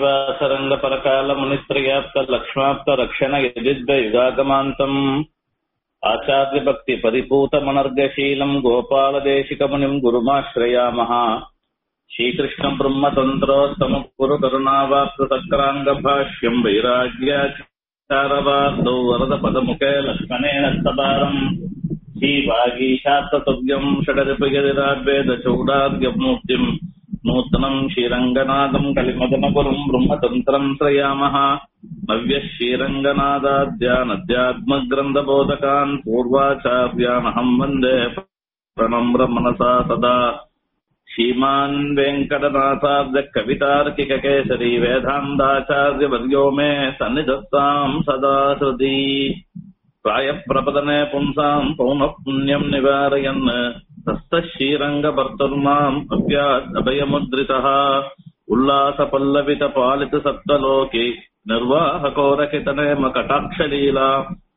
श्रीवासरङ्गपरकालमुनित्रयाप्तलक्ष्माप्तरक्षणयजिद्वयुगागमान्तम् आचार्यभक्तिपरिपूतमनर्गशीलम् गोपालदेशिकमुनिम् गुरुमाश्रयामः श्रीकृष्णम् ब्रह्मतन्त्रोत्तमः गुरुकरुणावाप्तसक्राङ्गभाष्यम् वैराग्याचारवार्दौ वरदपदमुखे लक्ष्मणेन स्तदारम् श्रीवागीशास्त्रतुभ्यम् षडरिपयदिराद्वेदचौडार्यमूर्तिम् नूतनम् श्रीरङ्गनाथम् कलिमदनपुरम् ब्रह्मतन्त्रम् श्रयामः नव्यः श्रीरङ्गनादाद्यानध्यात्मग्रन्थबोधकान् पूर्वाचार्यानहम् वन्दे प्रणम्र मनसा सदा श्रीमान् वेङ्कटनाथार्य कवितार्किककेसरी वेदान्ताचार्यवर्यो मे सन्निधत्ताम् सदा हृदि प्रायप्रपदने पुंसाम् पौनः पुण्यम् निवारयन् तस्तः श्रीरङ्गभर्तुर्माम् अभ्यात् अभयमुद्रितः उल्लासपल्लवितपालितसप्तलोके निर्वाहकोरकितनेम कटाक्षलीला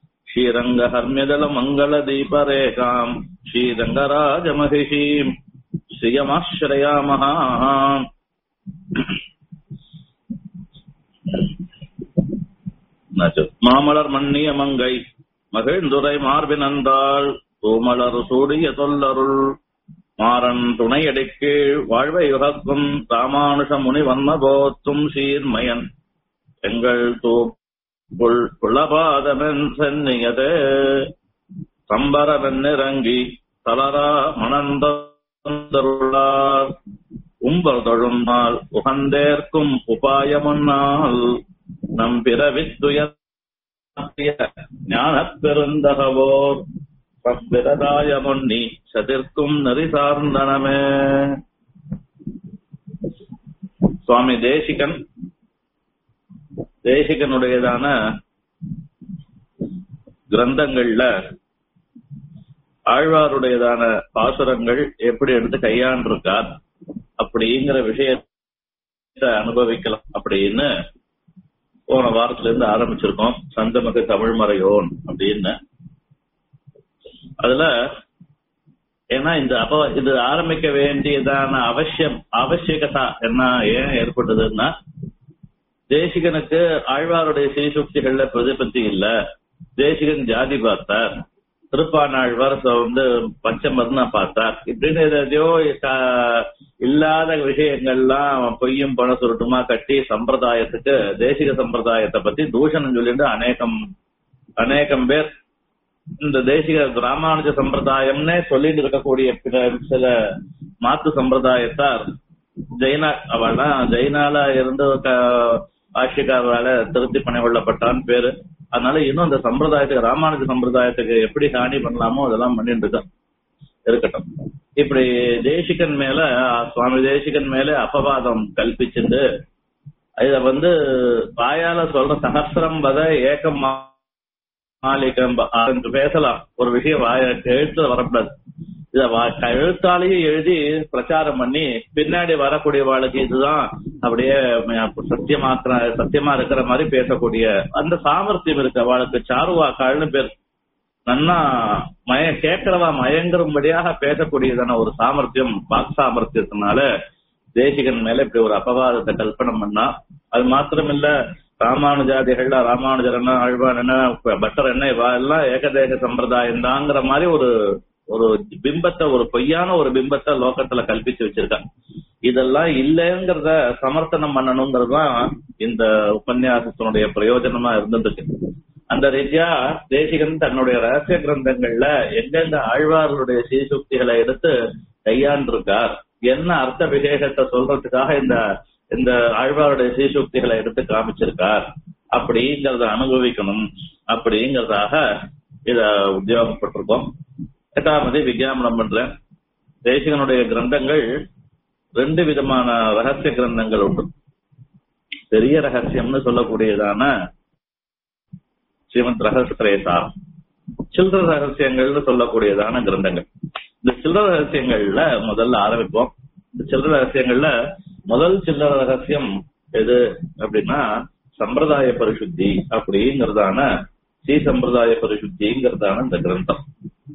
श्रीरङ्गहर्म्यदलमङ्गलदीपरेखाम् श्रीरङ्गराजमहिषीम् श्रियमाश्रयामः மாமலர் மன்னிய மங்கை மகிழ்ந்துரை மார்பினந்தாள் தூமலர் சூடிய தொல்லருள் மாறன் துணையடிக்கீழ் வாழ்வை யுகக்கும் ராமானுஷ முனி வன்ம போத்தும் சீர்மயன் எங்கள் தூப்புள் குளபாதமென் சென்னியதே சம்பரவென்னிறங்கி தளரா மணந்தருளார் உம்பர் தொழும்மால் உகந்தேற்கும் உபாயமுன்னால் நம் பிறவித்துயர் ஞானப் பெருந்தகவோர் பப்பிரதாய முன்னி சதிர்க்கும் நெறி சார்ந்தனமே சுவாமி தேசிகன் தேசிகனுடையதான கிரந்தங்கள்ல ஆழ்வாருடையதான பாசுரங்கள் எப்படி எடுத்து கையாண்டிருக்கார் அப்படிங்கிற விஷயத்தை அனுபவிக்கலாம் அப்படின்னு போன வாரத்துல இருந்து ஆரம்பிச்சிருக்கோம் சந்தமிகு தமிழ்மறையோன் அப்படின்னு அதுல ஏன்னா இந்த அப்ப இது ஆரம்பிக்க வேண்டியதான அவசியம் அவசியகதா என்ன ஏன் ஏற்பட்டதுன்னா தேசிகனுக்கு ஆழ்வாருடைய ஸ்ரீசுக்திகள்ல பிரதிபத்தி இல்ல தேசிகன் ஜாதி பார்த்தார் திருப்பானாழ்வார் வந்து பஞ்சமர்னா பார்த்தார் இப்படின்னு எதையோ இல்லாத விஷயங்கள்லாம் பொய்யும் பண சுருட்டுமா கட்டி சம்பிரதாயத்துக்கு தேசிக சம்பிரதாயத்தை பத்தி தூஷணம் சொல்லிட்டு அநேகம் அநேகம் பேர் இந்த தேசிக ராமானுஜ சம்பிரதாயம்னே சொல்லிட்டு இருக்கக்கூடிய சில மாத்து சம்பிரதாயத்தார் ஜெயினா அவள்லாம் ஜெயினால இருந்து ஆட்சிக்காரரால திருப்தி பண்ணி கொள்ளப்பட்டான்னு பேரு அதனால இன்னும் அந்த சம்பிரதாயத்துக்கு ராமானுஜ சம்பிரதாயத்துக்கு எப்படி ஹானி பண்ணலாமோ அதெல்லாம் பண்ணிட்டு இருக்கோம் இருக்கட்டும் இப்படி தேசிகன் மேல சுவாமி தேசிகன் மேல அபவாதம் கல்பிச்சுட்டு இத வந்து வாயால சொல்ற சகசிரம் பத ஏக்கம் மாலிகம் பேசலாம் ஒரு விஷயம் வாய எழுத்துல வரக்கூடாது இத எழுத்தாலேயே எழுதி பிரச்சாரம் பண்ணி பின்னாடி வரக்கூடிய வாழ்க்கை இதுதான் அப்படியே சத்தியமாக்குற சத்தியமா இருக்கிற மாதிரி பேசக்கூடிய அந்த சாமர்த்தியம் இருக்கு அவளுக்கு சாருவாக்காள்னு பேர் நன்னா மய கேட்கிறவா மயங்கும்படியாக பேசக்கூடியதான ஒரு சாமர்த்தியம் வாக் சாமர்த்தியத்தினால தேசிகன் மேல இப்படி ஒரு அபவாதத்தை கல்பனை பண்ணா அது மாத்திரம் இல்ல ராமானுஜாதிகள்ல ராமானுஜர் என்ன ஆழ்வான் என்ன பட்டர் என்ன இவா எல்லாம் ஏகதேக சம்பிரதாயம் தாங்கிற மாதிரி ஒரு ஒரு பிம்பத்தை ஒரு பொய்யான ஒரு பிம்பத்தை லோகத்துல கல்பிச்சு வச்சிருக்காங்க இதெல்லாம் இல்லைங்கிறத சமர்த்தனம் பண்ணணுங்கிறது தான் இந்த உபன்யாசத்தினுடைய பிரயோஜனமா இருந்ததுக்கு அந்த ரீதியா தேசிகன் தன்னுடைய ரகசிய கிரந்தங்கள்ல எந்தெந்த ஆழ்வார்களுடைய சீசுக்திகளை எடுத்து கையாண்டிருக்கார் என்ன அர்த்த விசேஷத்தை சொல்றதுக்காக இந்த இந்த ஆழ்வாருடைய சீசுக்திகளை எடுத்து காமிச்சிருக்கார் அப்படிங்கறத அனுபவிக்கணும் அப்படிங்கறதாக இத உத்தியோகப்பட்டிருக்கோம் எட்டாமதி விஜயாமனம் பண்றேன் தேசிகனுடைய கிரந்தங்கள் ரெண்டு விதமான ரகசிய கிரந்தங்கள் உண்டு பெரிய ரகசியம்னு சொல்லக்கூடியதான ஸ்ரீமத் ரகசியேசா சில்லற ரகசியங்கள்னு சொல்லக்கூடியதான கிரந்தங்கள் இந்த சில்லற ரகசியங்கள்ல முதல்ல ஆரம்பிப்போம் இந்த சில்லற ரகசியங்கள்ல முதல் சில்லற ரகசியம் எது அப்படின்னா சம்பிரதாய பரிசுத்தி அப்படிங்கறதான ஸ்ரீ சம்பிரதாய பரிசுத்திங்கிறதான இந்த கிரந்தம்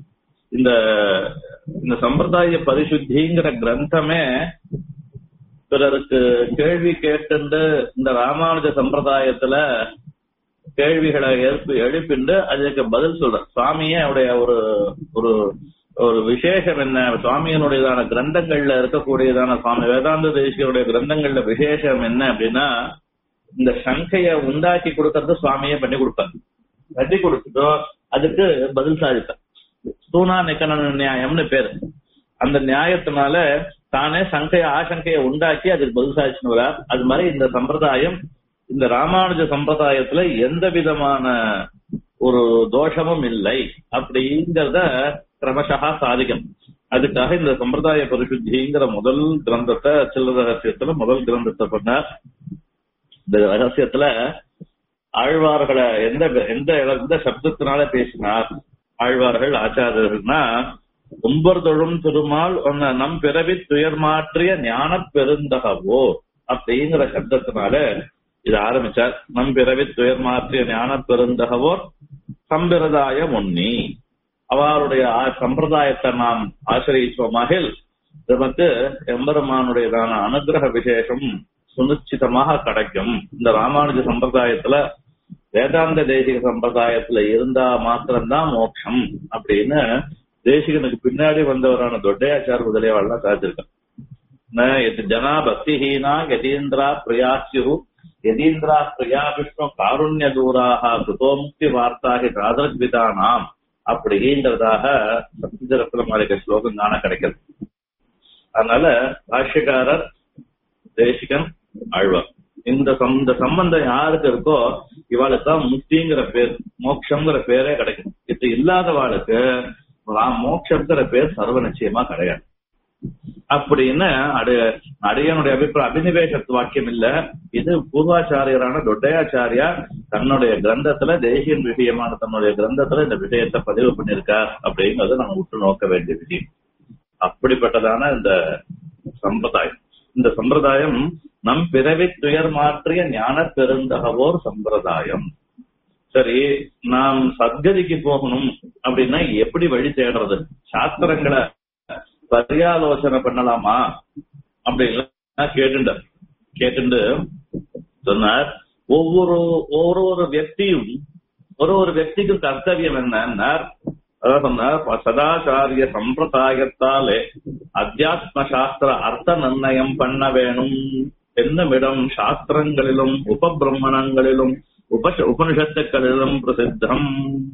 இந்த இந்த சம்பிரதாய பரிசுத்திங்கிற கிரந்தமே பிறருக்கு கேள்வி கேட்டுண்டு இந்த ராமானுஜ சம்பிரதாயத்துல கேள்விகளை எழுப்பி எழுப்பிண்டு அதுக்கு பதில் சொல்ற சுவாமியே அவருடைய ஒரு ஒரு ஒரு விசேஷம் என்ன சுவாமியனுடையதான கிரந்தங்கள்ல இருக்கக்கூடியதான சுவாமி வேதாந்த தேசியருடைய கிரந்தங்கள்ல விசேஷம் என்ன அப்படின்னா இந்த சங்கைய உண்டாக்கி கொடுக்கறது சுவாமியே பண்ணி கொடுப்பார் கட்டி கொடுத்துட்டோ அதுக்கு பதில் சாதிப்பார் ஸ்தூனா நிக்கண நியாயம்னு பேரு அந்த நியாயத்தினால தானே சங்கைய ஆசங்கைய உண்டாக்கி அதுக்கு பதில் சாதிச்சுன்னு வரார் அது மாதிரி இந்த சம்பிரதாயம் இந்த ராமானுஜ சம்பிரதாயத்துல எந்த விதமான ஒரு தோஷமும் இல்லை அப்படிங்கறத கிரமசகா சாதிக்கும் அதுக்காக இந்த சம்பிரதாய பரிசுத்திங்கிற முதல் கிரந்தத்தை சில்லற ரகசியத்துல முதல் கிரந்தத்தை பண்ணார் இந்த ரகசியத்துல ஆழ்வார்களை எந்த எந்த எந்த சப்தத்தினால பேசினார் ஆழ்வார்கள் ஆச்சாரியர்கள்னா கும்பர்தொழும் திருமால் உன்னை நம் பிறவி துயர் மாற்றிய ஞான பெருந்தகவோ அப்படிங்கிற சப்தத்தினால இது ஆரம்பிச்சார் நம் பிறவி துயர் மாற்றிய ஞான பெருந்தகவோர் சம்பிரதாய முன்னி அவருடைய ஆ- சம்பிரதாயத்தை நாம் ஆசிரியமாகில் நமக்கு எம்பெருமானுடையதான அனுகிரக விசேஷம் சுனிச்சிதமாக கிடைக்கும் இந்த ராமானுஜ சம்பிரதாயத்துல வேதாந்த தேசிக சம்பிரதாயத்துல இருந்தா மாத்திரம்தான் மோட்சம் அப்படின்னு தேசிகனுக்கு பின்னாடி வந்தவரான தொட்டையாச்சார் முதலியவாள்லாம் சாதிச்சிருக்கான் ந எத் ஜனா பக்திஹீனா யதீந்திரா பிரியாசியு யதீந்திரா பிரியா விஷ்ணு காருண்ய தூராக கிருதோமுக்தி வார்த்தாகி ராதத்விதானாம் அப்படிங்கிறதாக சப்தரத்ன மாளிகை ஸ்லோகம் காண கிடைக்கிறது அதனால பாஷ்யக்காரர் தேசிகன் ஆழ்வார் இந்த சம்- இந்த சம்பந்தம் யாருக்கு இருக்கோ இவாளுக்கு தான் முக்திங்கிற பேர் மோட்சங்கிற பேரே கிடைக்கும் இது இல்லாதவாளுக்கு ரா- மோட்சங்கிற பேர் சர்வ நிச்சயமா கிடையாது அப்படின்னு அடு அடியனுடைய அபிப்பிராய அபினிவேஷ வாக்கியம் இல்ல இது பூர்வாச்சாரியரான தொட்டையாச்சாரியா தன்னுடைய கிரந்தத்துல தேசியன் விஷயமான தன்னுடைய கிரந்தத்துல இந்த விஷயத்தை பதிவு பண்ணியிருக்கார் அப்படிங்கறத நம்ம உற்று நோக்க வேண்டிய விஷயம் அப்படிப்பட்டதான இந்த சம்பிரதாயம் இந்த சம்பிரதாயம் நம் பிறவி துயர் மாற்றிய ஞான பெருந்தகவோர் சம்பிரதாயம் சரி நாம் சத்கதிக்கு போகணும் அப்படின்னா எப்படி வழி தேடுறது சாஸ்திரங்களை பரியாலோசனை பண்ணலாமா அப்படின்லாம் கேட்டுண்டார் கேட்டுண்டு சொன்னார் ஒவ்வொரு ஒரு ஒரு வியக்தியும் ஒரு ஒரு வியக்திக்கும் கர்த்தவியம் என்னன்னார் அதான் சொன்னார் சதாச்சாரிய சம்பிரதாயத்தாலே அத்தியாத்ம சாஸ்திர அர்த்த நிர்ணயம் பண்ண வேணும் என்னுமிடம் சாஸ்திரங்களிலும் உபபிரம்மணங்களிலும் உப உபனிஷத்துக்களிலும் பிரசித்தம்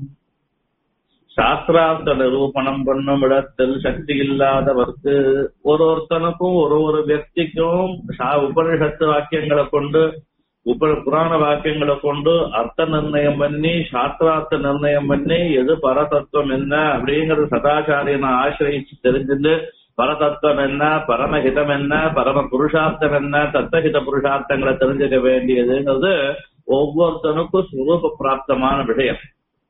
சாஸ்திரார்த்த நிரூபணம் பண்ணும் இடத்தில் சக்தி இல்லாதவர்க்கு ஒரு ஒருத்தனுக்கும் ஒரு ஒரு வியக்திக்கும் சா- உபனிஷத்து வாக்கியங்களை கொண்டு உப புராண வாக்கியங்களை கொண்டு அர்த்த நிர்ணயம் பண்ணி சாஸ்திரார்த்த நிர்ணயம் பண்ணி எது பரதத்துவம் என்ன அப்படிங்கறது சதாச்சாரியனை ஆசிரியிச்சு தெரிஞ்சுட்டு பரதத்துவம் என்ன பரமஹிதம் என்ன பரம புருஷார்த்தம் என்ன தத்தஹித புருஷார்த்தங்களை தெரிஞ்சுக்க வேண்டியதுங்கிறது ஒவ்வொருத்தனுக்கும் சுரூப பிராப்தமான விஷயம்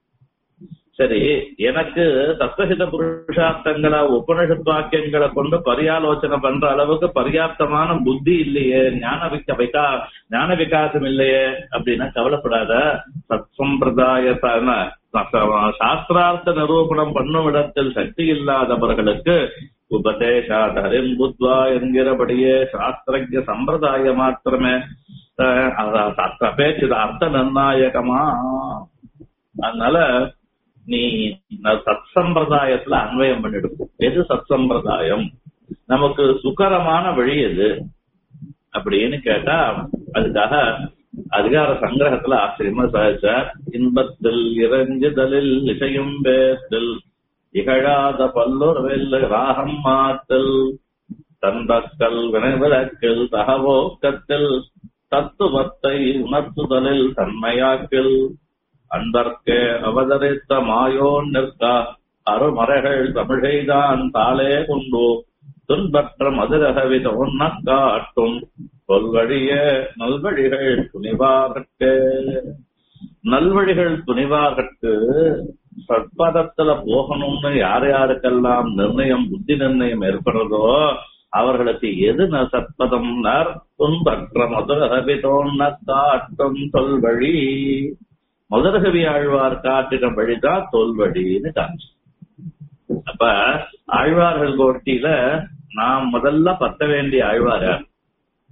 சரி எனக்கு தத்துவஹித புருஷார்த்தங்களை உபனிஷத் வாக்கியங்களை கொண்டு பரியாலோசனை பண்ற அளவுக்கு பர்யாப்தமான புத்தி இல்லையே ஞான விக்க விகா ஞான விகாசம் இல்லையே அப்படின்னா கவலைப்படாத சத் சம்பிரதாய சாஸ்திரார்த்த நிரூபணம் பண்ணும் இடத்தில் சக்தி இல்லாதவர்களுக்கு உபதேசாதரின் புத்வா என்கிறபடியே சாஸ்திரஜ சம்பிரதாய மாத்திரமே அஹ், அத- அர்த்த பேச்சு அர்த்த நிர்ணாயகமா அதனால நீ ந- சத் சம்பிரதாயத்துல அன்வயம் பண்ணிடும் எது சத் சம்பிரதாயம் நமக்கு சுகரமான வழி எது அப்படின்னு கேட்டா அதுக்காக அதிகார சங்கிரகத்துல ஆச்சரியமா சாதிச்சார் இன்பத்தில் இறங்குதலில் இசையும் பேத்தில் இகழாத பல்லொரு வெல்ல ராகம் மாத்தல் தன்பக்கல் வினைவிளக்கில் தகவோக்கத்தில் தத்துவத்தை உணர்த்துதலில் தன்மையாக்கில் அன்பர்க்கே அவதரித்த மாயோன் நிற்க அருமறைகள் தமிழைதான் தாளே கொண்டு துன்பற்ற மதுரகவித உன்னக்காட்டும் சொல்வழியே நல்வழிகள் துணிவாகட்டு நல்வழிகள் துணிவாகட்டு சத்பதத்துல போகணும்னு யார் யாருக்கெல்லாம் நிர்ணயம் புத்தி நிர்ணயம் ஏற்படுறதோ அவர்களுக்கு எது ந சத்பதம் துன்பற்ற மதுரகவிதோன்ன காட்டும் சொல்வழி மதுரகவி ஆழ்வார் காட்டுகிற வழிதான் தொல்வழின்னு காமிச்சு அப்ப ஆழ்வார்கள் கோட்டியில நாம் முதல்ல பத்த வேண்டிய ஆழ்வார் யார்?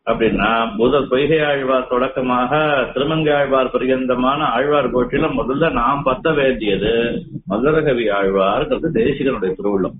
அப்படின்னா முதல் பொய்கை ஆழ்வார் தொடக்கமாக திருமங்கை ஆழ்வார் பரியந்தமான ஆழ்வார் கோட்டில முதல்ல நாம் பத்த வேண்டியது மதுரகவி ஆழ்வார்ங்கிறது தேசிகனுடைய திருவுள்ளம்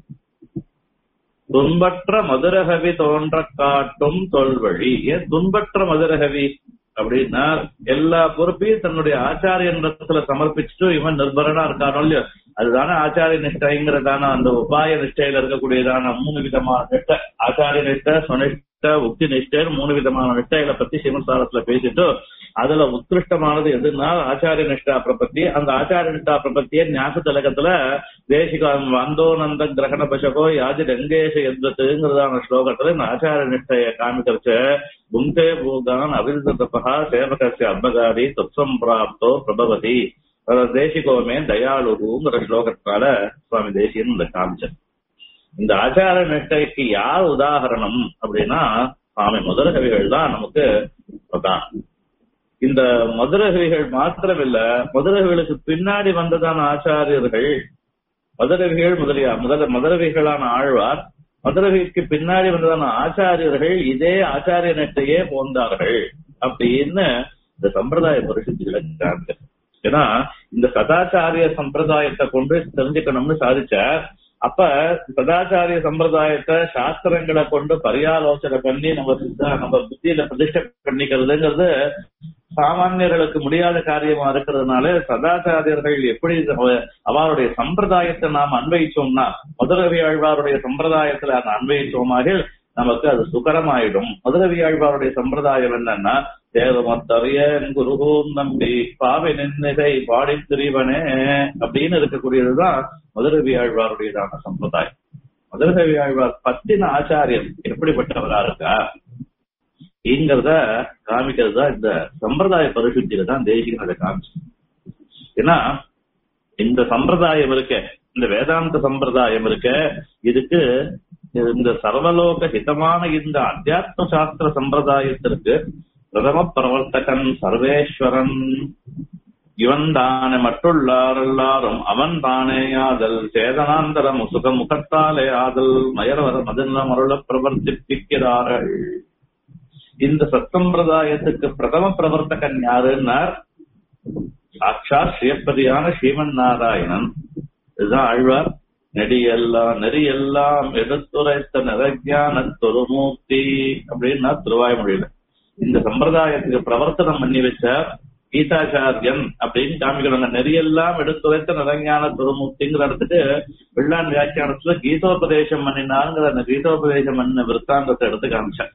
துன்பற்ற மதுரகவி தோன்ற காட்டும் தொல்வழி ஏன் துன்பற்ற மதுரகவி அப்படின்னா எல்லா பொறுப்பையும் தன்னுடைய ஆச்சாரியன்றத்துல சமர்ப்பிச்சுட்டு இவன் நிர்பரனா இருக்கானோ இல்லையோ அதுதானே ஆச்சாரிய நிஷ்டைங்கிறதான அந்த உபாய நிஷ்டையில இருக்கக்கூடியதான மூணு விதமான நிஷ்டை ஆச்சாரிய நிஷ்டை சுனிஷ்ட உக்தி நிஷ்டைன்னு மூணு விதமான நிஷ்டைகளை பத்தி சிவசாரத்துல பேசிட்டு அதுல உத்கிருஷ்டமானது எதுன்னா ஆச்சாரிய நிஷ்டா பிரபத்தி அந்த ஆச்சாரிய நிஷ்டா பிரபத்திய ஞாச திலகத்துல தேசிகம் வந்தோனந்த கிரகண பசகோ யாதி ரங்கேஷ எந்தத்துங்கிறதான ஸ்லோகத்துல இந்த ஆச்சாரிய நிஷ்டைய காமிக்கிறச்ச புங்கே பூகான் அவிர்தபா சேவகசிய அத்மகாரி தத்சம்பிராப்தோ பிரபவதி தேசிகோமே தயாளுங்கிற ஸ்லோகத்தால சுவாமி தேசியன் இந்த காமிச்சார் இந்த ஆச்சார நிஷ்டைக்கு யார் உதாகரணம் அப்படின்னா சுவாமி முதல கவிகள் தான் நமக்கு பிரதானம் இந்த மதுரகவிகள் மாத்திரமில்ல மதுரகவிகளுக்கு பின்னாடி வந்ததான ஆச்சாரியர்கள் மதுரவிகள் முதலியா முதல மதுரவிகளான ஆழ்வார் மதுரவிக்கு பின்னாடி வந்ததான ஆச்சாரியர்கள் இதே ஆச்சாரிய நெட்டையே போந்தார்கள் அப்படின்னு இந்த சம்பிரதாய பரிசுத்திகளை காண்க ஏன்னா இந்த சதாச்சாரிய சம்பிரதாயத்தை கொண்டு தெரிஞ்சுக்கணும்னு சாதிச்சார் அப்ப சதாச்சாரிய சம்பிரதாயத்தை சாஸ்திரங்களை கொண்டு பரியாலோசனை பண்ணி நம்ம சித்தா- நம்ம புத்தியில பிரதிஷ்டை பண்ணிக்கிறதுங்கிறது சாமானியர்களுக்கு முடியாத காரியமா இருக்கிறதுனால சதாச்சாரியர்கள் எப்படி அவ- அவருடைய சம்பிரதாயத்தை நாம் அன்வயிச்சோம்னா மதுரவி ஆழ்வாருடைய சம்பிரதாயத்துல அதை அன்வயிச்சோமாக நமக்கு அது சுகரமாயிடும் மதுரவி ஆழ்வாருடைய சம்பிரதாயம் என்னன்னா தேவமத்தறிய குருகோம் நம்பி பாவி நின்னிகை பாடி திரிவனே அப்படின்னு இருக்கக்கூடியதுதான் மதுரவி ஆழ்வாருடையதான சம்பிரதாயம் மதுரவி ஆழ்வார் பத்தின ஆச்சாரியர் எப்படிப்பட்டவரா இருக்கா இங்கிறத காமிக்கிறது தான் இந்த சம்பிரதாய பரிசுத்தியில தான் தேசிகன் அதை காமிச்சு ஏன்னா இந்த சம்பிரதாயம் இருக்க இந்த வேதாந்த சம்பிரதாயம் இருக்க இதுக்கு இந்த சர்வலோக ஹிதமான இந்த அத்தியாத்ம சாஸ்திர சம்பிரதாயத்திற்கு பிரதம பிரவர்த்தகன் சர்வேஸ்வரன் இவன் தானே மற்றுள்ளாரெல்லாரும் அவன் தானே ஆதல் சேதனாந்தர முசுக முகத்தாலே ஆதல் மயர்வர மதெல்லாம் அருள பிரவர்த்திப்பிக்கிறார்கள் இந்த சத்தம்பிரதாயத்துக்கு பிரதம பிரவர்த்தகன் யாருன்னார் சாட்சாத் ஸ்ரீயப்பதியான ஸ்ரீமன் நாராயணன் இதுதான் ஆழ்வார் நெடியெல்லாம் நெறியெல்லாம் எடுத்துரைத்த நிறஞான தொருமூர்த்தி அப்படின்னா திருவாய்மொழியில இந்த சம்பிரதாயத்துக்கு பிரவர்த்தனம் பண்ணி வச்சார் கீதாச்சாரியன் அப்படின்னு காமிக்கிறாங்க நெறியெல்லாம் எடுத்துரைத்த நிறஞான திருமூர்த்திங்கிற இடத்துக்கு வெள்ளான் வியாக்கியானத்துல கீதோபதேசம் பண்ணினாங்கிற அந்த கீதோபதேசம் பண்ண விற்த்தாந்தத்தை எடுத்து காமிச்சார்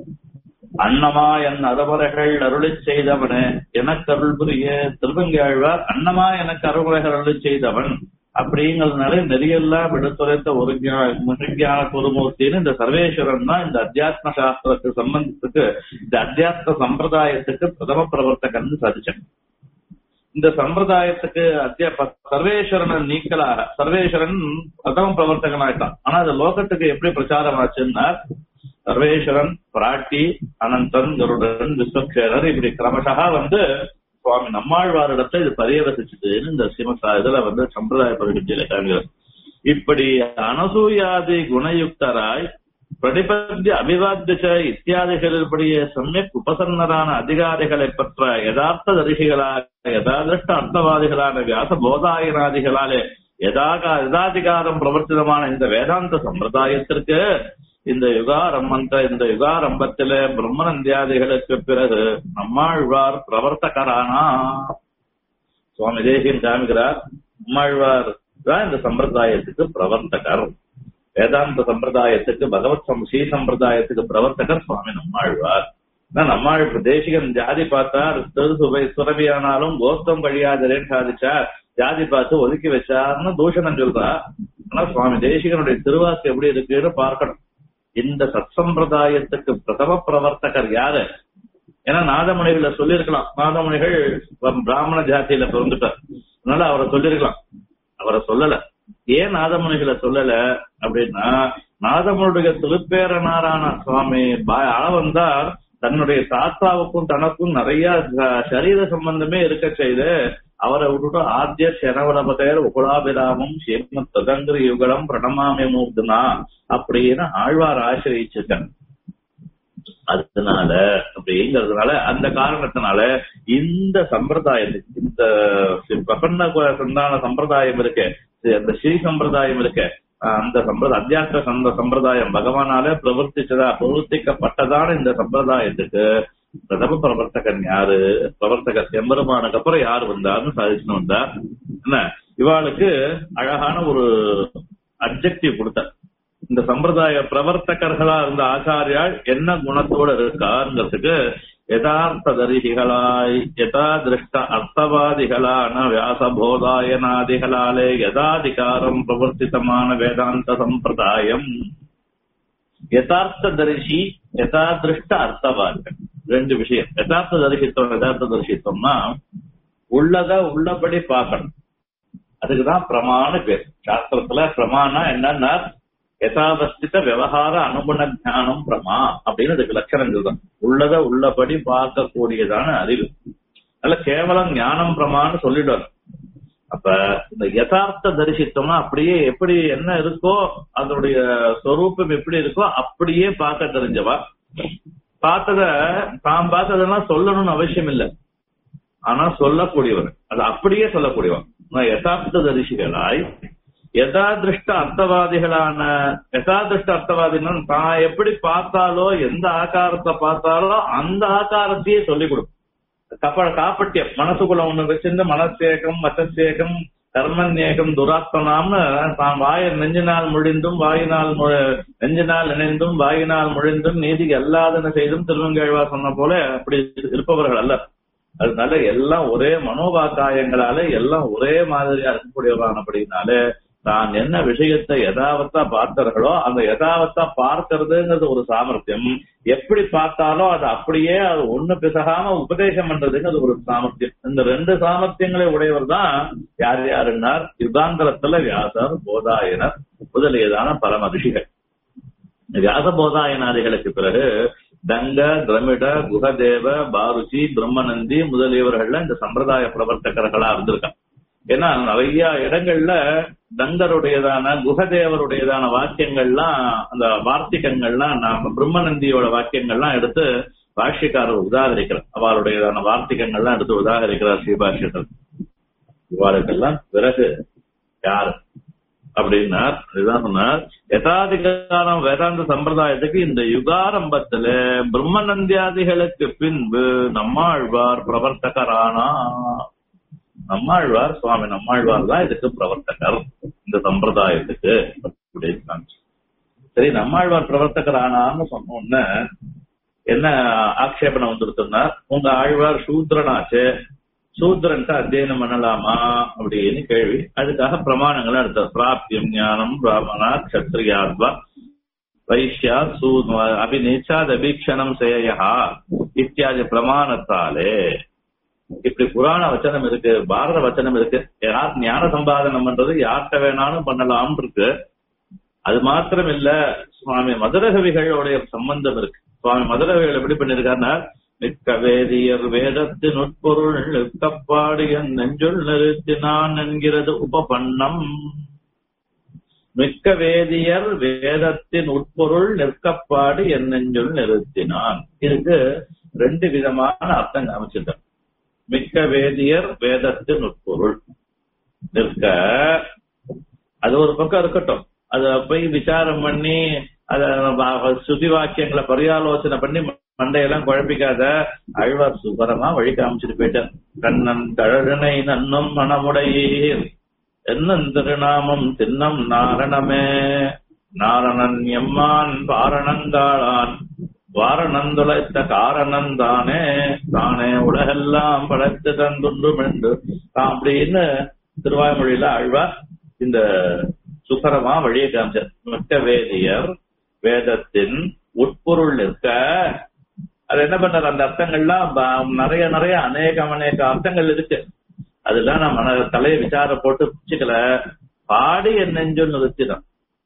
அன்னமா என் அறவரைகள் அருளிச் செய்தவனே எனக்கு அருள் புரிய திருவங்காழ்வார் அன்னமா எனக்கு அறவுரைகள் அருளிச் செய்தவன் அப்படிங்கிறதுனால நெறியெல்லாம் எடுத்துரைத்த ஒரு ஞான குருமூர்த்தின்னு இந்த சர்வேஸ்வரன் தான் இந்த அத்தியாத்ம சாஸ்திரத்துக்கு சம்பந்தத்துக்கு இந்த அத்தியாத்ம சம்பிரதாயத்துக்கு பிரதம பிரவர்த்தகன் சாதிச்சான் இந்த சம்பிரதாயத்துக்கு அத்தியா சர்வேஸ்வரனை நீக்கலாக சர்வேஸ்வரன் பிரதம பிரவர்த்தகன் ஆயிட்டான் ஆனா அது லோகத்துக்கு எப்படி பிரச்சாரம் ஆச்சுன்னா சர்வேஸ்வரன் பிராட்டி அனந்தன் கருடன் விஸ்வக்ஷேரர் இப்படி கிரமசா வந்து சுவாமி நம்மாழ்வாரிடத்தை இது பரியவசிச்சதுன்னு இந்த சிமசா இதுல வந்து சம்பிரதாய பரிசுத்தியில காண்கிறார் இப்படி அனசூயாதி குணயுக்தராய் பிரதிபத்திய அபிவாத்திய இத்தியாதிகளின்படிய சமயக் உபசன்னரான அதிகாரிகளை பெற்ற யதார்த்த தரிசிகளாக யதாதிருஷ்ட அர்த்தவாதிகளான வியாச போதாயனாதிகளாலே யதாக யதாதிகாரம் பிரவர்த்திதமான இந்த வேதாந்த சம்பிரதாயத்திற்கு இந்த யுகாரம்பந்த இந்த யுகாரம்பத்தில பிரம்மநந்தியாதிகளுக்கு பிறகு நம்மாழ்வார் பிரவர்த்தகரானா சுவாமி தேசியன் காமிக்கிறார் நம்மாழ்வார் தான் இந்த சம்பிரதாயத்துக்கு பிரவர்த்தகர் வேதாந்த சம்பிரதாயத்துக்கு பகவத் சம் ஸ்ரீ சம்பிரதாயத்துக்கு பிரவர்த்தகர் சுவாமி நம்மாழ்வார் ஆனா நம்மாழ் தேசிகன் ஜாதி பார்த்தார் திரு சுபை சுரபியானாலும் கோஸ்தம் கழியாதரேன்னு சாதிச்சார் ஜாதி பார்த்து ஒதுக்கி வச்சார்னு தூஷணம் சொல்றா ஆனா சுவாமி தேசிகனுடைய திருவாக்கு எப்படி இருக்குன்னு பார்க்கணும் இந்த சத்சம்பிரதாயத்துக்கு பிரதம பிரவர்த்தகர் யாரு ஏன்னா நாதமணிகளை சொல்லியிருக்கலாம் நாதமணிகள் பிராமண ஜாதியில பிறந்துட்டார் அதனால அவரை சொல்லியிருக்கலாம் அவரை சொல்லல ஏன் நாதமணிகளை சொல்லல அப்படின்னா நாதமனுடைய திருப்பேரனாரான சுவாமி அளவந்தார் தன்னுடைய தாத்தாவுக்கும் தனக்கும் நிறைய ச- சரீர சம்பந்தமே இருக்க செய்து அவரை விட்டுட்டு ஆத்திய சனவலபதேர் உகுலாபிராமம் ஸ்ரீமத் ததங்கிரி யுகலம் பிரணமாமி மூர்த்தனா அப்படின்னு ஆழ்வார் ஆசிரியிச்சிருக்கார் அதனால அப்படிங்கிறதுனால அந்த காரணத்தினால இந்த சம்பிரதாயத்துக்கு இந்த பிரபன்ன சந்தான சம்பிரதாயம் இருக்கு அந்த ஸ்ரீ சம்பிரதாயம் இருக்கு அந்த சம்பிரதாய அத்தியாத்ம சந்த சம்பிரதாயம் பகவானால பிரவர்த்திச்சதா பிரவர்த்திக்கப்பட்டதான இந்த சம்பிரதாயத்துக்கு பிரதம பிரவர்த்தகன் யாரு பிரவர்த்தகர் எம்பெருமானுக்கு அப்புறம் யார் வந்தார்னு சாதிச்சுன்னு வந்தார் என்ன இவாளுக்கு அழகான ஒரு அப்ஜெக்டிவ் கொடுத்தார் இந்த சம்பிரதாய பிரவர்த்தகர்களா இருந்த ஆச்சாரியால் என்ன குணத்தோட இருக்காருங்கிறதுக்கு யதார்த்த தரிசிகளாய் யதா திருஷ்ட அர்த்தவாதிகளான வியாசபோதாயனாதிகளாலே யதாதிகாரம் பிரவர்த்தித்தமான வேதாந்த சம்பிரதாயம் யதார்த்த தரிசி யதாதிருஷ்ட அர்த்தவாதிகள் ரெண்டு விஷயம் யதார்த்த தரிசித்தம் யதார்த்த தரிசித்தம்னா உள்ளத உள்ளபடி பார்க்கணும் அதுக்குதான் பிரமாண பேர் சாஸ்திரத்துல பிரமாணம் என்னன்னா யதாவஸ்தித விவகார அனுகுண ஞானம் பிரமா அப்படின்னு அதுக்கு லட்சணங்கள் தான் உள்ளத உள்ளபடி பார்க்கக்கூடியதான அறிவு நல்ல கேவலம் ஞானம் பிரமான்னு சொல்லிடுவார் அப்ப இந்த யதார்த்த தரிசித்தம்னா அப்படியே எப்படி என்ன இருக்கோ அதனுடைய சொரூபம் எப்படி இருக்கோ அப்படியே பார்க்க தெரிஞ்சவா பார்த்தத தாம் பார்த்ததெல்லாம் சொல்லணும்னு அவசியம் இல்லை ஆனா சொல்லக்கூடியவர் அது அப்படியே சொல்லக்கூடியவன் யதார்த்த தரிசிகளாய் யதாதிருஷ்ட அர்த்தவாதிகளான யதாதிருஷ்ட அர்த்தவாதிகள் தான் எப்படி பார்த்தாலோ எந்த ஆகாரத்தை பார்த்தாலோ அந்த ஆகாரத்தையே சொல்லிக் கொடுக்கும் கப்ப காப்பட்டியம் மனசுக்குள்ள ஒண்ணு வச்சிருந்து மனசேகம் மச்சசேகம் கர்மநேகம் துராத்மனாம்னு தான் வாய நெஞ்சினால் முழிந்தும் வாயினால் நெஞ்சினால் நினைந்தும் வாயினால் முழிந்தும் நீதி அல்லாதன செய்தும் திருவங்கழ்வா சொன்ன போல அப்படி இருப்பவர்கள் அல்ல அதனால எல்லாம் ஒரே மனோபாக்காயங்களால எல்லாம் ஒரே மாதிரியா இருக்கக்கூடியவரானபடினால தான் என்ன விஷயத்தை யதாவத்தா பார்த்தார்களோ அந்த யதாவத்தா பார்க்கறதுங்கிறது ஒரு சாமர்த்தியம் எப்படி பார்த்தாலும் அது அப்படியே அது ஒண்ணு பிசகாம உபதேசம் பண்றதுங்கிறது ஒரு சாமர்த்தியம் இந்த ரெண்டு சாமர்த்தியங்களை உடையவர் தான் யார் யாருன்னார் யுகாந்தரத்துல வியாசர் போதாயனர் முதலியதான பரம ரிஷிகள் வியாச போதாயனாதிகளுக்கு பிறகு தங்க திரமிட குகதேவ பாருச்சி பிரம்மநந்தி முதலியவர்கள்ல இந்த சம்பிரதாய பிரவர்த்தகர்களா இருந்திருக்காங்க ஏன்னா நிறைய இடங்கள்ல தங்கருடையதான குகதேவருடையதான வாக்கியங்கள்லாம் அந்த வார்த்திகங்கள்லாம் நாம பிரம்மநந்தியோட வாக்கியங்கள்லாம் எடுத்து பாஷ்யக்காரர் உதாகரிக்கிறார் அவருடையதான வார்த்திகங்கள்லாம் எடுத்து உதாகரிக்கிறார் ஸ்ரீபாஷ்யத்தில் இவாளுக்கெல்லாம் பிறகு யாரு அப்படின்னார் இதுதான் சொன்னார் யதாதிகாரம் வேதாந்த சம்பிரதாயத்துக்கு இந்த யுகாரம்பத்துல பிரம்மநந்தியாதிகளுக்கு பின்பு நம்மாழ்வார் பிரவர்த்தகரானா நம்மாழ்வார் சுவாமி நம்மாழ்வார் தான் இதுக்கு பிரவர்த்தகர் இந்த சம்பிரதாயத்துக்கு அப்படின்னு சரி நம்மாழ்வார் பிரவர்த்தகர் ஆனான்னு சொன்னோன்னு என்ன ஆக்ஷேபணம் வந்துருக்குன்னா உங்க ஆழ்வார் சூத்ரனாச்சு சூத்ரன்ட்டு அத்தியனம் பண்ணலாமா அப்படின்னு கேள்வி அதுக்காக பிரமாணங்கள் எடுத்தார் பிராப்தியம் ஞானம் பிராமணா கத்திரியாத்வா வைஷ்யா சூ அபிநீச்சாத் அபீக்ஷணம் சேயா இத்தியாதி பிரமாணத்தாலே இப்படி புராண வச்சனம் இருக்கு பாரத வச்சனம் இருக்கு யார் ஞான சம்பாதனம் பண்றது யார்கிட்ட வேணாலும் பண்ணலாம் இருக்கு அது மாத்திரம் இல்ல சுவாமி மதுரகவிகளுடைய சம்பந்தம் இருக்கு சுவாமி மதுரகவிகள் எப்படி பண்ணிருக்காருன்னா மிக்க வேதியர் வேதத்தின் உட்பொருள் நிற்கப்பாடிய நெஞ்சுள் நிறுத்தினான் என்கிறது உபபண்ணம் மிக்க வேதியர் வேதத்தின் உட்பொருள் நிற்கப்பாடு என் நெஞ்சுள் நிறுத்தினான் இதுக்கு ரெண்டு விதமான அர்த்தம் அமைச்சிருக்கார் மிக்க வேதியர் வேதத்தின் உட்பொருள் நிற்க அது ஒரு பக்கம் இருக்கட்டும் அத போய் விசாரம் பண்ணி அத சுதி வாக்கியங்களை பரியாலோசனை பண்ணி மண்டையெல்லாம் குழப்பிக்காத அழ்வார் சுபரமா வழி காமிச்சிட்டு போயிட்டார் கண்ணன் கழகனை நன்னும் மனமுடையீர் என்னும் திருநாமம் தின்னம் நாரணமே நாரணன் எம்மான் பாரணங்காளான் வாரணந்துளைத்த காரணம் தானே தானே உலகெல்லாம் படைத்து தந்துண்டும் என்று அப்படின்னு திருவாய்மொழியில ஆழ்வார் இந்த சுகரமா வழியை காமிச்சார் மிக்க வேதியர் வேதத்தின் உட்பொருள் நிற்க அது என்ன பண்றாரு அந்த அர்த்தங்கள்லாம் நிறைய நிறைய அநேகம் அநேக அர்த்தங்கள் இருக்கு அதெல்லாம் நான் மன தலையை விசார போட்டு பிச்சுக்கல பாடி என் நெஞ்சொல் நிறுத்தினான்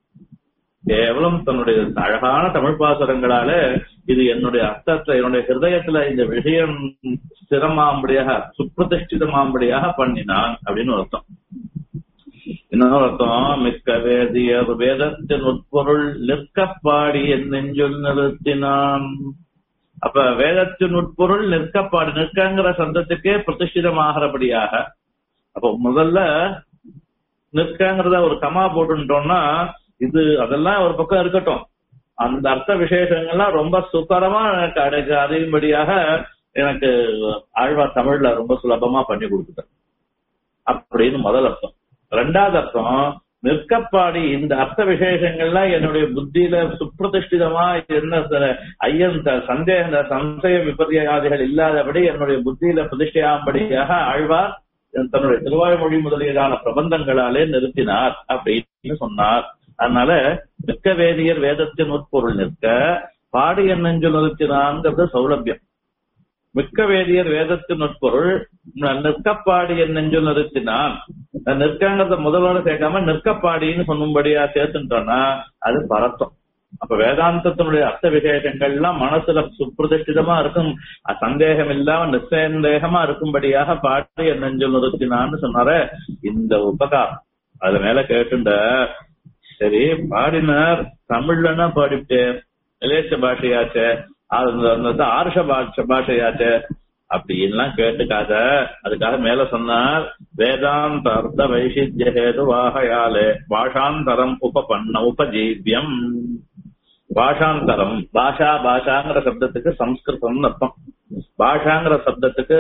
கேவலம் தன்னுடைய அழகான தமிழ் பாசுரங்களால இது என்னுடைய அர்த்தத்தை என்னுடைய ஹிருதயத்துல இந்த விஷயம் ஸ்திரமாம்படியாக சுப்பிரதிஷ்டிதமாம்படியாக பண்ணினான் அப்படின்னு அர்த்தம் இன்னொரு அர்த்தம் மிக்க வேதியர் வேதத்தின் உட்பொருள் நிற்க பாடி என் நெஞ்சொல் நிறுத்தினான் அப்ப வேதத்தின் உட்பொருள் நிற்கப்பாடு நிற்கங்கிற சந்தத்துக்கே பிரதிஷ்டிதமாகிறபடியாக அப்போ முதல்ல நிற்கங்கிறத ஒரு கமா போட்டுட்டோம்னா இது அதெல்லாம் ஒரு பக்கம் இருக்கட்டும் அந்த அர்த்த விசேஷங்கள்லாம் ரொம்ப சுத்தரமா எனக்கு அடைக்க அறியும்படியாக எனக்கு ஆழ்வார் தமிழ்ல ரொம்ப சுலபமா பண்ணி கொடுத்துட்டார் அப்படின்னு முதல் அர்த்தம் ரெண்டாவது அர்த்தம் நிற்கப்பாடி இந்த அர்த்த விசேஷங்கள்லாம் என்னுடைய புத்தியில சுப்பிரதிஷ்டிதமா என்ன ச- ஐயன் த- சந்தேக சந்தேக விபரியாதிகள் இல்லாதபடி என்னுடைய புத்தியில பிரதிஷ்டையாம்படியாக ஆழ்வார் தன்னுடைய திருவாய்மொழி முதலியதான பிரபந்தங்களாலே நிறுத்தினார் அப்படின்னு சொன்னார் அதனால நிற்க வேதியர் வேதத்தின் உட்பொருள் நிற்க பாடி என்னெஞ்சு நிறுத்தினான்ங்கிறது சௌலபியம் மிக்க வேதியர் வேதத்தின் உட்பொருள் ந- நிற்கப்பாடி என் நெஞ்சில் நிறுத்தினான் நான் நிற்கங்கிறத முதலோட சேர்க்காம நிற்கப்பாடின்னு சொன்னும்படியா சேர்த்துட்டோம்னா அது பரத்தம் அப்ப வேதாந்தத்தினுடைய அர்த்த விசேஷங்கள்லாம் மனசுல சுப்பிரதிஷ்டிதமா இருக்கும் அ- சந்தேகம் இல்லாம நிச்சயந்தேகமா இருக்கும்படியாக பாடி என் நெஞ்சில் நிறுத்தினான்னு சொன்னார இந்த உபகாரம் அது மேல கேட்டுண்ட சரி பாடினார் தமிழ்லன்னா பாடிவிட்டேன் இலேச்ச பாஷையாச்சே அது அந்த ஆர்ஷ பாஷ பாஷையாச்சே அப்படின்லாம் கேட்டுக்காத அதுக்காக மேல சொன்னார் வேதாந்த அர்த்த வைசித்திய ஹேது வாகையாலே பாஷாந்தரம் உபபன்ன உபஜீவியம் பாஷாந்தரம் பாஷா பாஷாங்கிற சப்தத்துக்கு சம்ஸ்கிருதம்னு அர்த்தம் பாஷாங்கிற சப்தத்துக்கு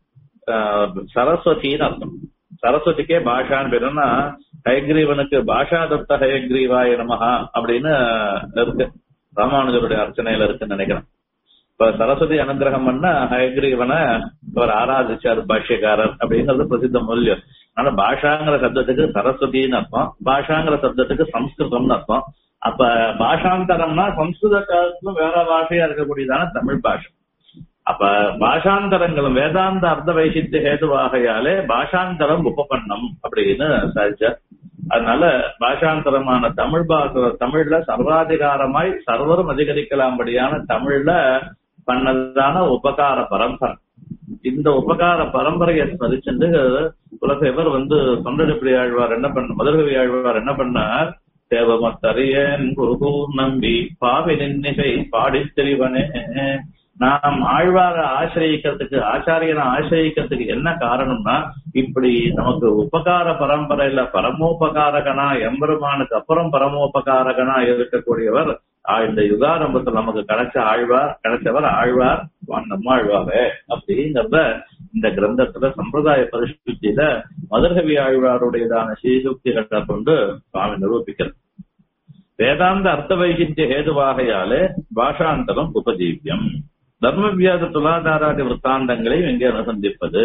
ஆஹ், சரஸ்வதின்னு அர்த்தம் சரஸ்வதிக்கே பாஷான்னு பேருன்னா ஹயக்ரீவனுக்கு பாஷா தத்த ஹயக்ரீவாய நமஹா அப்படின்னு இருக்கு ராமானுஜருடைய அர்ச்சனையில இருக்குன்னு நினைக்கிறேன் இப்ப சரஸ்வதி அனுகிரகம் பண்ண ஹயக்ரீவனை அவர் ஆராதிச்சார் பாஷ்யக்காரர் அப்படிங்கிறது பிரசித்த மூல்யம் ஆனா பாஷாங்கிற சப்தத்துக்கு சரஸ்வதின்னு அர்த்தம் பாஷாங்கிற சப்தத்துக்கு சம்ஸ்கிருதம்னு அர்த்தம் அப்ப பாஷாந்தரம்னா சம்ஸ்கிருத காலத்துல வேற பாஷையா இருக்கக்கூடியதான தமிழ் பாஷை அப்ப பாஷாந்தரங்களும் வேதாந்த அர்த்த வைசித்திய ஹேதுவாகையாலே பாஷாந்தரம் உபபன்னம் அப்படின்னு சாதிச்சார் அதனால பாஷாந்தரமான தமிழ் பாஷ தமிழ்ல சர்வாதிகாரமாய் சர்வரும் அதிகரிக்கலாம்படியான தமிழ்ல பண்ணதான உபகார பரம்பரை இந்த உபகார பரம்பரையை ஸ்மரிச்சுட்டு குலசேவர் வந்து தொண்டடிப்படி ஆழ்வார் என்ன பண்ண மதுரகவி ஆழ்வார் என்ன பண்ணார் தேவமத்தரியன் குருகூர் நம்பி பாவி நின்னிகை பாடித் தெரிவனே நாம் ஆழ்வார ஆசிரியக்கிறதுக்கு ஆச்சாரியனை ஆசிரியக்கிறதுக்கு என்ன காரணம்னா இப்படி நமக்கு உபகார பரம்பரையில பரமோபகாரகனா எம்பெருமானுக்கு அப்புறம் பரமோபகாரகனா இருக்கக்கூடியவர் ஆ, இந்த யுகாரம்பத்துல நமக்கு கிடைச்ச ஆழ்வார் கிடைச்சவர் ஆழ்வார் நம்ம ஆழ்வாரே அப்படிங்கறத இந்த கிரந்தத்துல சம்பிரதாய பரிசுத்தியில மதுரகவி ஆழ்வாருடையதான ஸ்ரீசுக்திகளை கொண்டு சுவாமி நிரூபிக்கிறார் வேதாந்த அர்த்த வைகித்திய ஹேதுவாகையாலே பாஷாந்தரம் உபஜீவியம் தர்ம வியாத துலாதாராதி விற்த்தாந்தங்களையும் இங்கே அனுசந்திப்பது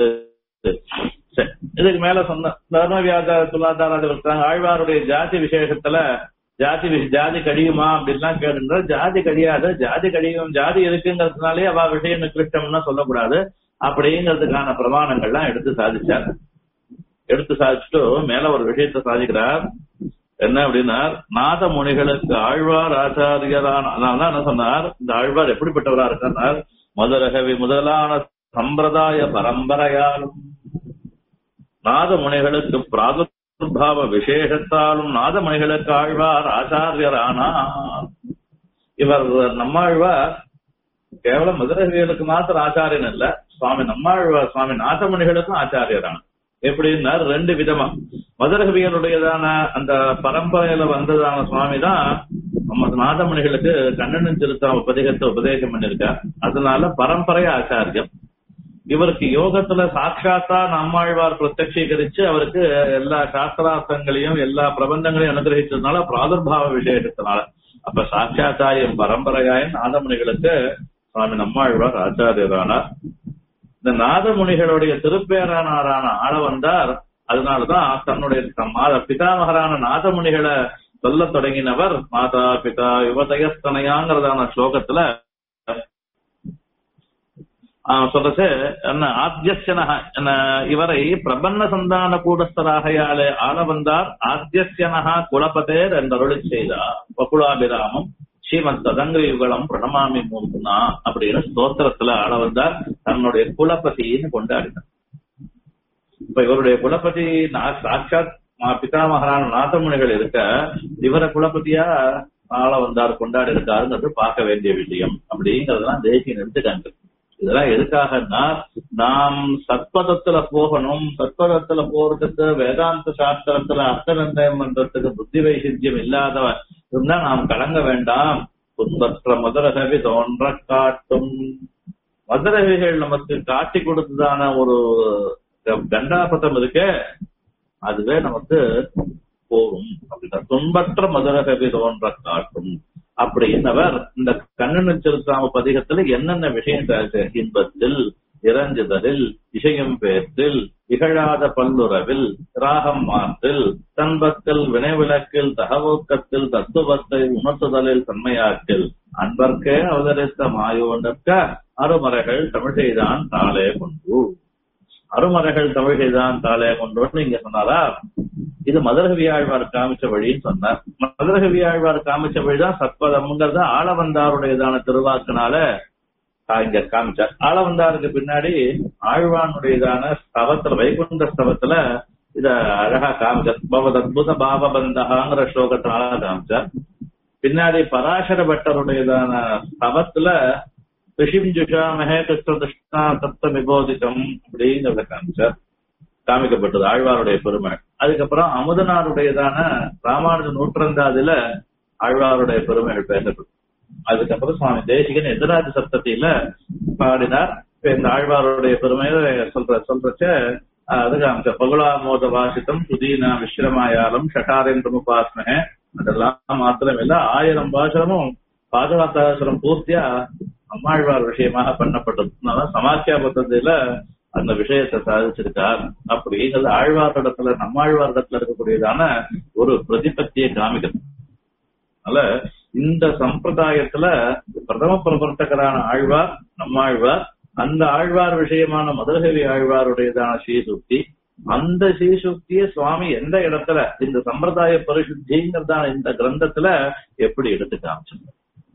சரி, இதுக்கு மேல சொன்ன தர்ம வியாத துலாதாராதி விற்த்தாங்க ஆழ்வாருடைய ஜாதி விசேஷத்துல ஜாதி வி- ஜாதி கழியுமா அப்படின்லாம் கேட்டுன்ற ஜாதி கழியாது ஜாதி கழியும் ஜாதி இருக்குங்கிறதுனாலே அவ விஷயம் நிகிருஷ்டம்னா சொல்லக்கூடாது அப்படிங்கிறதுக்கான பிரமாணங்கள்லாம் எடுத்து சாதிச்சார் எடுத்து சாதிச்சுட்டு மேல ஒரு விஷயத்தை சாதிக்கிறார் என்ன அப்படின்னா நாத முனிகளுக்கு ஆழ்வார் ஆச்சாரியரான அதனாலதான் என்ன சொன்னார் இந்த ஆழ்வார் எப்படிப்பட்டவரா இருக்கார் மதுரகவி முதலான சம்பிரதாய பரம்பரையாலும் நாத முனிகளுக்கு பிராதுர்பாவ விசேஷத்தாலும் நாத முனிகளுக்கு ஆழ்வார் ஆச்சாரியரானார் இவர் நம்மாழ்வார் கேவலம் மதுரகவிகளுக்கு மாத்திரம் ஆச்சாரியன் இல்ல சுவாமி நம்மாழ்வார் சுவாமி நாதமுனிகளுக்கும் ஆச்சாரியரான எப்படின்னா ரெண்டு விதமா மதுரகவியலுடையதான அந்த பரம்பரையில வந்ததான சுவாமி தான் நம்ம நாதமணிகளுக்கு கண்ணனன் திருத்த உபதேசத்தை உபதேசம் பண்ணிருக்கார் அதனால பரம்பரை ஆச்சாரியம் இவருக்கு யோகத்துல சாட்சாத்தா நம்மாழ்வார் பிரத்யட்சீகரிச்சு அவருக்கு எல்லா சாஸ்திரார்த்தங்களையும் எல்லா பிரபந்தங்களையும் அனுகிரகிச்சதுனால பிராதுர்பாவ விசேஷத்தினால அப்ப சாட்சாத்தாரியம் பரம்பரையாய நாதமுனிகளுக்கு சுவாமி நம்மாழ்வார் ஆச்சாரியரானார் இந்த நாதமுனிகளுடைய திருப்பேரானாரான ஆள வந்தார் அதனாலதான் தன்னுடைய மாத பிதாமகரான நாதமுனிகளை சொல்ல தொடங்கினவர் மாதா பிதா யுவதயஸ்தனையாங்கிறதான ஸ்லோகத்துல ஆஹ் சொல்றது என்ன ஆத்தியசனக என்ன இவரை பிரபன்ன சந்தான கூடஸ்தராகையாலே ஆள வந்தார் ஆத்தியசனகா குலபதேர் என்றருளி செய்தார் பகுலாபிராமம் ஸ்ரீமத் ததங்க யுகலம் பிரணமாமி மூர்த்துனா அப்படின்னு ஸ்தோத்திரத்துல ஆள வந்தார் தன்னுடைய குலபதின்னு கொண்டாடினார் இப்ப இவருடைய குலபதி நா- சாட்சாத் மா- பிதாமகரான நாதமுனிகள் இருக்க இவர குலபதியா ஆள வந்தார் கொண்டாடி இருக்காருங்கிறது பார்க்க வேண்டிய விஷயம் அப்படிங்கறதெல்லாம் தேசியம் எடுத்துக்காங்க இதெல்லாம் எதுக்காகன்னா நாம் சத்பதத்துல போகணும் சத்பதத்துல போறதுக்கு வேதாந்த சாஸ்திரத்துல அர்த்த நிர்ணயம் பண்றதுக்கு புத்தி வைசித்தியம் இல்லாதவன் இருந்தா நாம் கலங்க வேண்டாம் புன்பற்ற மதுரகவி தோன்ற காட்டும் மதுரவிகள் நமக்கு காட்டி கொடுத்ததான ஒரு கண்டாபதம் இருக்கே அதுவே நமக்கு போகும் அப்படின்னா துன்பற்ற மதுரகவி தோன்ற காட்டும் அப்படின்னவர் இந்த கண்ணன் செலுத்தாம பதிகத்துல என்னென்ன விஷயம் இன்பத்தில் இறஞ்சுதலில் இசையும் பேர்த்தில் இகழாத பல்லுறவில் ராகம் மாற்றில் தன்பத்தில் வினைவிளக்கில் தகவூக்கத்தில் தத்துவத்தை உணர்த்துதலில் தன்மையாக்கில் அன்பர்க்கே அவதரித்த மாயோண்டற்க அருமறைகள் தமிழ்தான் தாளே கொண்டு அருமறைகள் தமிழ்தான் தாளே கொண்டு இங்க சொன்னாரா இது மதுரகவி ஆழ்வார் காமிச்ச வழின்னு சொன்னார் மதுரகவி ஆழ்வார் காமிச்ச வழிதான் சத்பதம்ங்கிறத ஆளவந்தாருடையதான திருவாக்குனால இங்க காமிச்சார் ஆளவந்தாருக்கு பின்னாடி ஆழ்வானுடையதான ஸ்தவத்துல வைகுண்ட ஸ்தவத்துல இத அழகா காமிச்சார் பவத் அத்புத பாவபந்தகாங்கிற ஸ்லோகத்தினால காமிச்சார் பின்னாடி பராசர பட்டருடையதான ஸ்தவத்துல ரிஷிம் மகே கிருஷ்ண கிருஷ்ணா தத்துவ விபோதிதம் அப்படிங்கிறத காமிச்சார் காமிக்கப்பட்டது ஆழ்வாருடைய பெருமை அதுக்கப்புறம் அமுதனாருடையதான ராமானுஜ நூற்றந்தாதுல ஆழ்வாருடைய பெருமைகள் பேசப்படும் அதுக்கப்புறம் சுவாமி தேசிகன் எதிராஜ சப்தத்தில பாடினார் இந்த ஆழ்வாருடைய பெருமையை சொல்ற சொல்றச்ச அது காமிச்ச பகுலாமோத வாசித்தம் புதீனா விஸ்ரமாயாலம் ஷட்டாரேந்திரமுபாஸ்மகே அதெல்லாம் மாத்திரம் இல்ல ஆயிரம் பாசனமும் பாதுகாத்தாசனம் பூர்த்தியா அம்மாழ்வார் விஷயமாக பண்ணப்பட்டது சமாக்கியா பத்ததில அந்த விஷயத்தை சாதிச்சிருக்கார் அப்படிங்கிறது ஆழ்வாரிடத்துல நம்மாழ்வாரிடத்துல இருக்கக்கூடியதான ஒரு பிரதிபத்தியை காமிக்கிறது அதனால இந்த சம்பிரதாயத்துல பிரதம பிரவர்த்தகரான ஆழ்வார் நம்மாழ்வார் அந்த ஆழ்வார் விஷயமான மதுரகவி ஆழ்வாருடையதான ஸ்ரீசுக்தி அந்த ஸ்ரீசுக்திய சுவாமி எந்த இடத்துல இந்த சம்பிரதாய பரிசுத்திங்கிறதான இந்த கிரந்தத்துல எப்படி எடுத்து காமிச்சிருக்க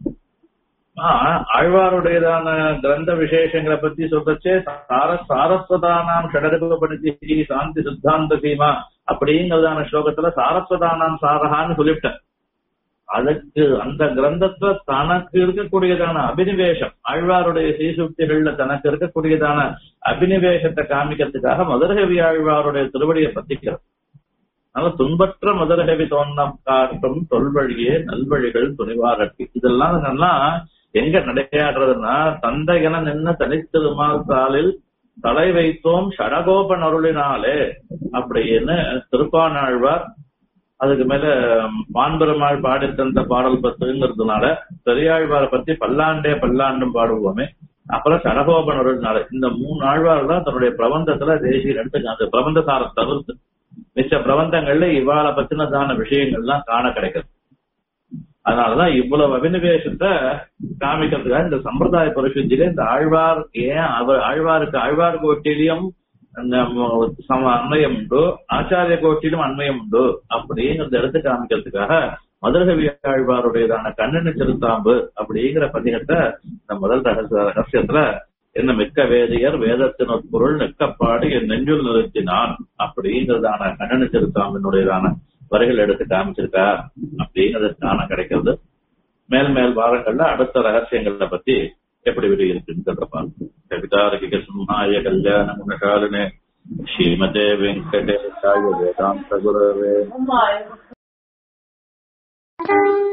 ஆழ்வாருடையதான கிரந்த விசேஷங்களை பத்தி சொல்றச்சே சார சாரஸ்வதானாம் ஷடரூபப்படுத்தி சாந்தி சித்தாந்த சீமா அப்படிங்கிறதான ஸ்லோகத்துல சாரஸ்வதானாம் சாரஹான்னு சொல்லிவிட்டேன் அதுக்கு அந்த கிரந்தத்துல தனக்கு இருக்கக்கூடியதான அபினிவேஷம் ஆழ்வாருடைய சீசுக்திகள்ல தனக்கு இருக்கக்கூடியதான அபினிவேஷத்தை காமிக்கிறதுக்காக மதுரகவி ஆழ்வாருடைய திருவடியை பத்திக்கிறது அதனால துன்பற்ற மதுரகவி தோன்னம் காட்டும் தொல்வழியே நல்வழிகள் துணிவாரட்டி இதெல்லாம் நல்லா எங்க நடையாடுறதுன்னா தந்தை என நின்ன தனித்திருமால் காலில் தலை வைத்தோம் ஷடகோபன் அருளினாலே அப்படின்னு திருப்பானாழ்வார் அதுக்கு மேல பான்பெருமாள் பாடி தந்த பாடல் பத்துங்கிறதுனால பெரியாழ்வாரை பத்தி பல்லாண்டே பல்லாண்டும் பாடுவோமே அப்புறம் சடகோபன் அருளினால இந்த மூணு ஆழ்வார் தான் தன்னுடைய பிரபந்தத்துல தேசிய எடுத்துக்காங்க பிரபந்த சார தவிர்த்து மிச்ச பிரபந்தங்கள்ல இவாளை பத்தினதான விஷயங்கள்லாம் காண கிடைக்குது அதனாலதான் இவ்வளவு அபினிவேசத்தை காமிக்கிறதுக்காக இந்த சம்பிரதாய பரிசுத்தில இந்த ஆழ்வார் ஏன் அவர் ஆழ்வாருக்கு ஆழ்வார் கோட்டிலையும் அன்மயம் உண்டு ஆச்சாரிய கோட்டிலும் அன்மயம் உண்டு அப்படிங்கிறத எடுத்து காமிக்கிறதுக்காக மதுரகவி ஆழ்வாருடையதான கண்ணனு செலுத்தாம்பு அப்படிங்கிற பதிகத்தை இந்த முதல் ரகசிய ரகசியத்துல என்ன மிக்க வேதியர் வேதத்தின் ஒரு பொருள் நெக்கப்பாடு என் நெஞ்சுள் நிறுத்தினான் அப்படிங்கிறதான கண்ணனு செலுத்தாம்பினுடையதான வரிகள் எடுத்து காமிச்சிருக்கா அப்படிங்கிறது காண கிடைக்கிறது மேல் மேல் வாரங்கள்ல அடுத்த ரகசியங்களை பத்தி எப்படி விடு இருக்குன்னு கவிதாரகிக சிம்ஹாய கல்யாண குணசாலினே ஸ்ரீமதே வெங்கடேசாய வேதாந்த குரவே Thank you.